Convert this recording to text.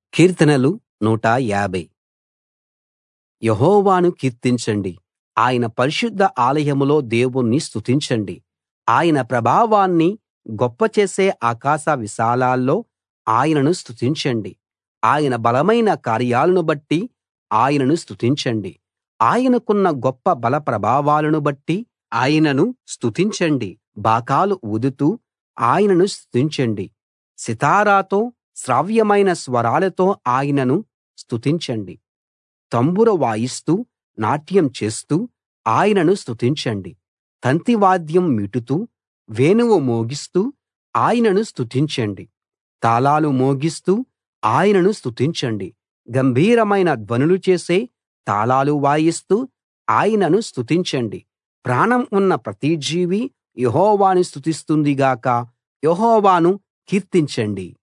కీర్తనలు 150 యెహోవాను కీర్తించండి ఆయన పరిశుద్ధ ఆలయంలో దేవుణ్ణి స్తుతించండి ఆయన ప్రభావాన్ని గొప్ప చేసే ఆకాశ విశాలాల్లో ఆయనను స్తుతించండి ఆయన బలమైన కార్యాలను బట్టి ఆయనను స్తుతించండి ఆయనకున్న గొప్ప బల ప్రభావాలను బట్టి ఆయనను స్తుతించండి బాకాలు ఊదుతూ ఆయనను స్తుతించండి సితారాతో శ్రావ్యమైన స్వరాలతో ఆయనను స్తుతించండి తంబుర వాయిస్తూ నాట్యం చేస్తూ ఆయనను స్తుతించండి తంతి వాద్యం మీటుతూ వేణువు మోగిస్తూ ఆయనను స్తుతించండి తాళాలు మోగిస్తూ ఆయనను స్తుతించండి గంభీరమైన ధ్వనులు చేసే తాళాలు వాయిస్తూ ఆయనను స్తుతించండి ప్రాణం ఉన్న ప్రతి జీవీ యెహోవాను స్తుతిస్తుంది గాక యెహోవాను కీర్తించండి